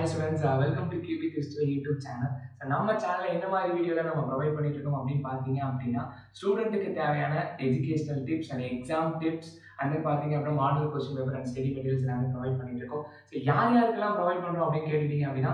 Hi students welcome to QB கிறிஸ்டுவல் YouTube channel so நம்ம சேனலில் என்ன மாதிரி வீடியோவில் நம்ம ப்ரொவைட் பண்ணிட்டு இருக்கோம் அப்படின்னு பார்த்தீங்க அப்படின்னா ஸ்டூடெண்ட்டுக்கு தேவையான educational tips and exam tips and then பார்த்தீங்க அப்படின்னா model question paper and study materials எல்லாமே ப்ரொவைட் பண்ணிட்டு இருக்கோம் ஸோ யார் யாருக்கெல்லாம் ப்ரொவைட் பண்ணுறோம் அப்படின்னு கேட்டுட்டீங்க அப்படின்னா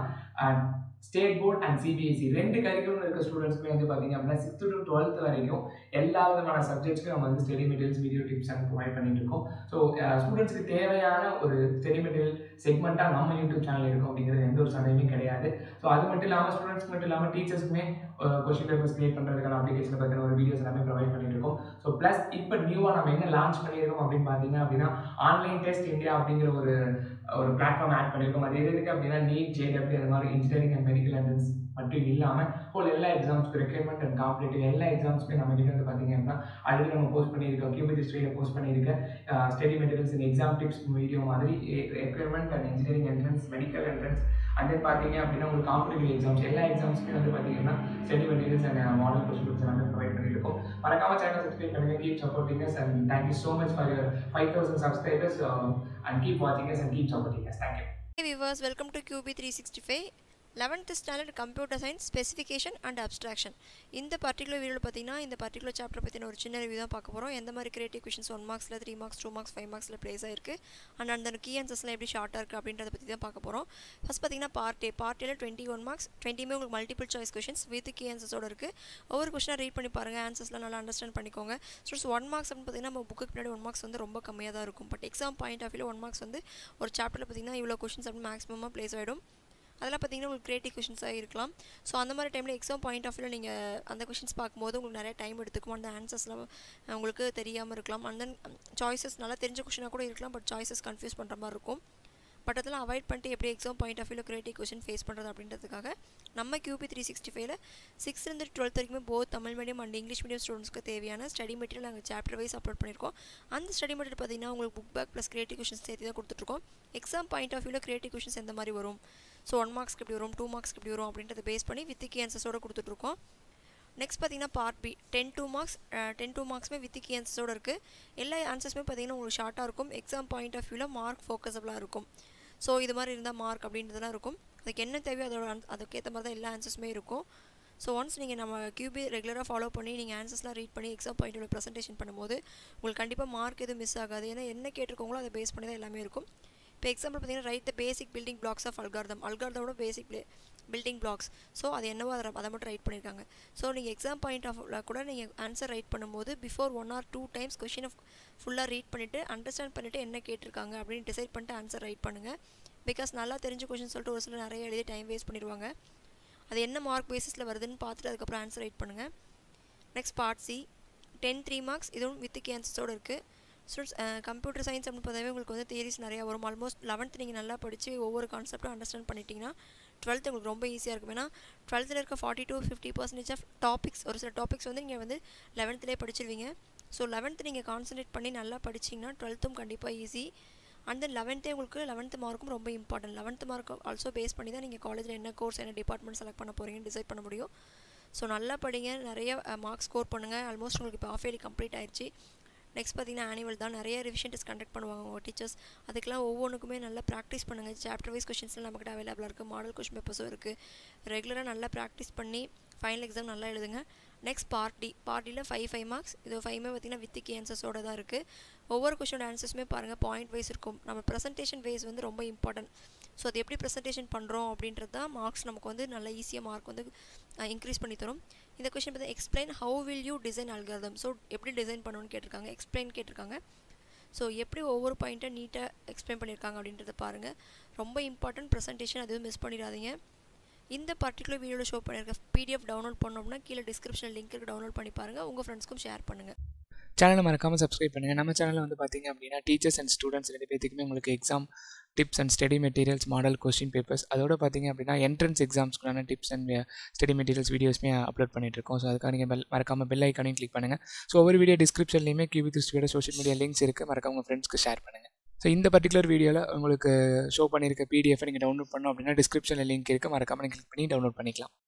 ஸ்டேட் போர்ட் அண்ட் சிபிஎஸ்சி ரெண்டு கரிக்குலம் இருக்க ஸ்டூடெண்ட்ஸ்க்குமே வந்து பார்த்தீங்க அப்படின்னா சிக்ஸ்த்து டு டுவெல்த் வரைக்கும் எல்லா விதமான சப்ஜெக்ட்ஸ்க்கும் நம்ம வந்து study materials video tips and provide பண்ணிட்டு இருக்கோம் ஸோ ஸ்டூடெண்ட்ஸ்க்கு தேவையான ஒரு ஸ்டடி மெட்டீரியல் செக்மெண்ட்டாக நம்ம யூடியூப் சேனல் இருக்கும் அப்படிங்கிறது எந்த ஒரு சந்தேகமே கிடையாது ஸோ அது மட்டும் இல்லாமல் ஸ்டூடெண்ட்ஸ்க்கு மட்டும் இல்லாமல் டீச்சர்ஸ்க்குமே கொஸ்டின் பேப்பர்ஸ் கிரியேட் பண்ணுறதுக்கான அப்ளிகேஷனை பற்றின ஒரு வீடியோஸ் எல்லாமே ப்ரொவைட் பண்ணிட்டு இருக்கோம் ஸோ ப்ளஸ் இப்போ நியூவாக நம்ம என்ன லான்ச் பண்ணியிருக்கோம் அப்படின்னு பார்த்தீங்க அப்படின்னா ஆன்லைன் டெஸ்ட் இந்தியா அப்படிங்கிற ஒரு ஒரு பிளாட்ஃபார்ம் ஆட் பண்ணியிருக்கோம் அது எதுக்கு அப்படின்னா நீட் ஜேடபிள்யூ அந்த மாதிரி இன்ஜினியரிங் அண்ட் மெடிக்கல் என்ட்ரன்ஸ் மட்டும் இல்லாமல் ஹோல் எல்லா எக்ஸாம்ஸ்க்கு ரெக்யர்மெண்ட் அண்ட் காம்படேட்டிவ் எல்லா எக்ஸாம்ஸ்க்கு நம்ம கிட்ட வந்து பார்த்தீங்க அப்படின்னா ஆல்ரெடி நம்ம போஸ்ட் பண்ணியிருக்கோம் கியூபிட் ஹிஸ்ட்ரியில் போஸ்ட் பண்ணியிருக்க study materials and exam tips video மாதிரி requirement and engineering entrance medical entrance and then பார்த்தீங்க அப்படின்னா உங்களுக்கு காம்படிட்டிவ் எக்ஸாம்ஸ் எல்லா எக்ஸாம்ஸ்க்குமே வந்து பார்த்தீங்கன்னா study materials and model questions எல்லாமே ப்ரொவைட் பண்ணியிருக்கோம் மறக்காம சேனல் சப்ஸ்கிரைப் பண்ணுங்க keep supporting us and thank you so much for your five thousand subscribers and keep வாட்சிங் us and keep supporting us thank you Hey viewers, welcome to QB 365. 11th standard computer science specification and abstraction இந்த particular வீடியோவில் பார்த்தீங்கன்னா இந்த particular chapter பற்றின ஒரு சின்ன review தான் பார்க்க போகிறோம் எந்த மாதிரி கிரியேட்டிவ் கொஷின்ஸ் ஒன் மார்க்ஸில் three marks two marks five மார்க்ஸில் ப்ளேஸ் ஆயிருக்கு அண்ட் அந்த கீ ஆன்சர்ஸ்லாம் எப்படி ஷார்ட்டாக இருக்குது அப்படின்றத பற்றி தான் பார்க்க போகிறோம் ஃபஸ்ட் பார்த்தீங்கன்னா பார்ட் ஏ பார்ட் ஏல டுவெண்ட்டி ஒன் மார்க்ஸ் டுவெண்ட்டியுமே உங்களுக்கு multiple choice questions with key ஆன்சர்ஸோட இருக்குது ஒவ்வொரு கொஷனாக ரீட் பண்ணி பாருங்கள் ஆன்சர்ஸ்லாம் நல்லா அண்டர்ஸ்டாண்ட் பண்ணிக்கோங்க ஸ்டூடெண்ட்ஸ் ஒன் மார்க்ஸ் அப்படின்னு பார்த்தீங்கன்னா நம்ம புக்கு பின்னாடி ஒன் மார்க்ஸ் வந்து ரொம்ப கம்மியாக தான் இருக்கும் but exam point of view one marks வந்து ஒரு சாப்டரில் பார்த்தீங்கன்னா இவ்வளோ கொஷின்ஸ் அப்படின்னு மேக்ஸிமமாக ப்ளேஸ் ஆகிடும் அதெல்லாம் பார்த்தீங்கன்னா உங்களுக்கு கிரியேட்டிவ் கொஷின்ஸாக இருக்கலாம் ஸோ அந்த மாதிரி டைமில் எக்ஸாம் பாயிண்ட் ஆஃப் வியூவில் நீங்கள் அந்த கொஷின்ஸ் பார்க்கும்போது உங்களுக்கு நிறைய டைம் எடுத்துக்கும் அந்த ஆன்சர்ஸ்லாம் உங்களுக்கு தெரியாமல் இருக்கலாம் அண்ட் தென் சாய்ஸஸ் நல்லா தெரிஞ்ச கொஷினாக கூட இருக்கலாம் பட் சாய்ஸஸ் கன்ஃபியூஸ் பண்ணுற மாதிரி இருக்கும் பட் அதெல்லாம் அவாய்ட் பண்ணிட்டு எப்படி எக்ஸாம் பாயிண்ட் ஆஃப் வியூவில் கிரியேட்டிவ் கொஷின் ஃபேஸ் பண்ணுறது அப்படின்றதுக்காக நம்ம கியூபி த்ரீ சிக்ஸ்டி ஃபைவ்ல சிக்ஸ்த்லேருந்து டுவெல்த் வரைக்குமே both Tamil medium and English medium ஸ்டூடெண்ட்ஸ்க்கு தேவையான ஸ்டடி மெட்டீரியல் நாங்கள் சாப்டர் வைஸ் அப்லோட் பண்ணியிருக்கோம் அந்த ஸ்டடி மெட்டீரியல் பார்த்தீங்கன்னா உங்களுக்கு book back plus creative questions சேர்த்து தான் கொடுத்துட்ருக்கோம் எக்ஸாம் பாயிண்ட் ஆஃப் வியூவில் கிரியேட்டிவ் கொஷின்ஸ் எந்த மாதிரி வரும் ஸோ ஒன் மார்க்ஸ்க்கு எப்படி வரும் டூ மார்க்ஸ்க்கு எப்படி வரும் அப்படின்றத பேஸ் பண்ணி வித் கீ ஆன்சர்ஸோட கொடுத்துட்ருக்கோம் நெக்ஸ்ட் பார்த்தீங்கன்னா part B ten two marks ten two மார்க்ஸுமே வித் கீ ஆன்சர்ஸோட இருக்குது எல்லா ஆன்சர்ஸுமே பார்த்தீங்கன்னா உங்களுக்கு ஷார்ட்டாக இருக்கும் எக்ஸாம் பாயிண்ட் ஆஃப் வியூவில் மார்க் ஃபோக்கஸபிளாக இருக்கும் ஸோ இது மாதிரி இருந்தால் மார்க் அப்படின்றதுலாம் இருக்கும் அதுக்கு என்ன தேவையோ அதோட அதுக்கேற்ற மாதிரி தான் எல்லா ஆன்சர்ஸுமே இருக்கும் ஸோ ஒன்ஸ் நீங்கள் நம்ம கியூபி ரெகுலராக ஃபாலோ பண்ணி நீங்கள் ஆன்சர்ஸ்லாம் ரீட் பண்ணி எக்ஸாம் பாயிண்ட் ப்ரெசன்டேஷன் பண்ணும்போது உங்களுக்கு கண்டிப்பாக மார்க் எதுவும் மிஸ் ஆகாது ஏன்னா என்ன கேட்டிருக்கோங்களோ அதை பேஸ் பண்ணி தான் எல்லாமே இருக்கும் இப்போ எக்ஸாம்பிள் பார்த்தீங்கன்னா write the basic building blocks of algorithm அல்கார்தமோட பேசிக் பில்டிங் பிளாக்ஸ் ஸோ அது என்னவோ அதை அதை மட்டும் ரைட் பண்ணியிருக்காங்க ஸோ நீங்கள் எக்ஸாம் பாயிண்ட் ஆஃப் கூட நீங்கள் ஆன்சர் ரைட் பண்ணும்போது before one or two times கொஷினை ஃபுல்லாக ரீட் பண்ணிவிட்டு அண்டர்ஸ்டாண்ட் பண்ணிவிட்டு என்ன கேட்டிருக்காங்க அப்படின்னு டிசைட் பண்ணிட்டு ஆன்சர் ரைட் பண்ணுங்கள் பிகாஸ் நல்லா தெரிஞ்ச கொஷின் சொல்லிட்டு ஒரு சில நிறைய எழுதி டைம் வேஸ்ட் பண்ணிடுவாங்க அது என்ன மார்க் பேசிஸில் வருதுன்னு பார்த்துட்டு அதுக்கப்புறம் ஆன்சர் ரைட் பண்ணுங்கள் next part C ten three marks இதுவும் வித் கேன்சர்ஸோடு இருக்குது ஸ்டூடெண்ட்ஸ் கம்ப்யூட்டர் சயின்ஸ் அப்படின்னு பார்த்தாவே உங்களுக்கு வந்து தியரிஸ் நிறையா வரும் ஆல்மோஸ்ட் லெவன்த் நீங்கள் நல்லா படித்து ஒவ்வொரு கான்செப்ட்டும் அண்டர்ஸ்டாண்ட் பண்ணிட்டீங்கன்னா டுவெல்த் உங்களுக்கு ரொம்ப ஈஸியாக இருக்கும் ஏன்னா டுவெல்த்தில் இருக்க forty to fifty percentage of topics ஒரு சில டாபிக்ஸ் வந்து நீங்கள் வந்து லெவன்த்துலேயே படிச்சிருவீங்க ஸோ லெவன்த்து நீங்கள் கான்சன்ட்ரேட் பண்ணி நல்லா படிச்சிங்கன்னா டுவெல்த்தும் கண்டிப்பாக ஈஸி அண்ட் தென் லெவன்த்தே உங்களுக்கு லெவன்த்து மார்க்கும் ரொம்ப important eleventh mark also base பண்ணி தான் நீங்கள் காலேஜில் என்ன கோர்ஸ் என்ன டிபார்ட்மெண்ட் செலக்ட் பண்ண போகிறீங்கன்னு டிசைட் பண்ண முடியும் ஸோ நல்லா படிங்க நிறைய மார்க்ஸ் ஸ்கோர் பண்ணுங்கள் ஆல்மோஸ்ட் உங்களுக்கு இப்போ ஆஃப் இயர்லி கம்ப்ளீட் ஆயிடுச்சு நெக்ஸ்ட் பார்த்தீங்கன்னா ஆனுவல் தான் நிறைய ரிவிஷன் டெஸ்ட் கண்டக்ட் பண்ணுவாங்க உங்கள் டீச்சர்ஸ் அதுக்கெல்லாம் ஒவ்வொன்றுக்குமே நல்லா ப்ராக்டிஸ் பண்ணுங்கள் சாப்டர் வைஸ் கொஷின்ஸ்லாம் நம்மக்கிட்ட அவைலபிளாக இருக்குது மாடல் கொஷின் பேப்பர்ஸும் இருக்குது ரெகுலராக நல்லா ப்ராக்டிஸ் பண்ணி ஃபைனல் எக்ஸாம் நல்லா எழுதுங்க நெக்ஸ்ட் பார்ட்டி பார்ட்டியில் ஃபைவ் ஃபைவ் மார்க்ஸ் இது ஃபைவ்மே பார்த்தீங்கன்னா வித் கி ஆன்சர்ஸோட தான் இருக்குது ஒவ்வொரு கொஷனோட ஆன்சர்ஸுமே பாருங்கள் பாயிண்ட் வைஸ் இருக்கும் நம்ம ப்ரெசன்டேஷன் வைஸ் வந்து ரொம்ப இம்பார்ட்டன்ட் ஸோ அது எப்படி ப்ரெசன்டேஷன் பண்ணுறோம் அப்படின்றது தான் மார்க்ஸ் நமக்கு வந்து நல்ல ஈஸியாக மார்க் வந்து இன்க்ரீஸ் பண்ணி தரும் இந்த கொஷின் பார்த்து explain how will you design algorithm so எப்படி டிசைன் பண்ணணும்னு கேட்டிருக்காங்க எக்ஸ்பிளைன் கேட்டிருக்காங்க ஸோ எப்படி ஒவ்வொரு பாயிண்ட்டை நீட்டாக எக்ஸ்பிளைன் பண்ணியிருக்காங்க அப்படின்றத பாருங்கள் ரொம்ப இம்பார்ட்டன்ட் ப்ரெசன்டேஷன் அதுவும் மிஸ் பண்ணிடாதீங்க இந்த பர்டிகுலர் வீடியோவில் ஷோ பண்ணியிருக்க பிடிஎஃப் டவுன்லோட் பண்ணோம்னா கீழே டிஸ்கிரிப்ஷன் லிங்க் டவுன்லோட் பண்ணி பாருங்கள் உங்கள் ஃப்ரெண்ட்ஸ்க்கும் ஷேர் பண்ணுங்கள் சேனலை மறக்காமல் சப்ஸ்கிரைப் பண்ணுங்கள் நம்ம சேனலில் வந்து பார்த்தீங்க அப்படின்னா டீச்சர்ஸ் அண்ட் ஸ்டூடெண்ட்ஸ் ரெண்டு பேத்துக்குமே உங்களுக்கு exam tips and study materials model question papers அதோட பார்த்தீங்க அப்படின்னா என்ட்ரன்ஸ் எக்ஸாம்ஸ்க்குள்ளான டிப்ஸ் அண்ட் ஸ்டடி மெட்டீரியல்ஸ் வீடியோஸ்மே அப்லோட் பண்ணிட்டுருக்கோம் ஸோ அதுக்காக நீங்கள் பெல் மறக்காமல் பெல் ஐக்கானையும் கிளிக் பண்ணுங்கள் ஸோ ஒவ்வொரு வீடியோ டிஸ்கிரிப்ஷன்லையுமே கியூபி திருஷ்டியோட சோஷியல் மீடியா லிங்க்ஸ் இருக்குது மறக்காம உங்கள் ஃப்ரெண்ட்ஸ்க்கு ஷேர் பண்ணுங்கள் ஸோ இந்த பர்டிகுலர் வீடியோவில் உங்களுக்கு ஷோ பண்ணியிருக்க பிடிஎஃப் நீங்கள் டவுன்லோட் பண்ணோம் அப்படின்னா டிஸ்கிரிப்ஷனில் லிங்க் இருக்குது மறக்காமல் கிளிக் பண்ணி டவுன்லோட் பண்ணிக்கலாம்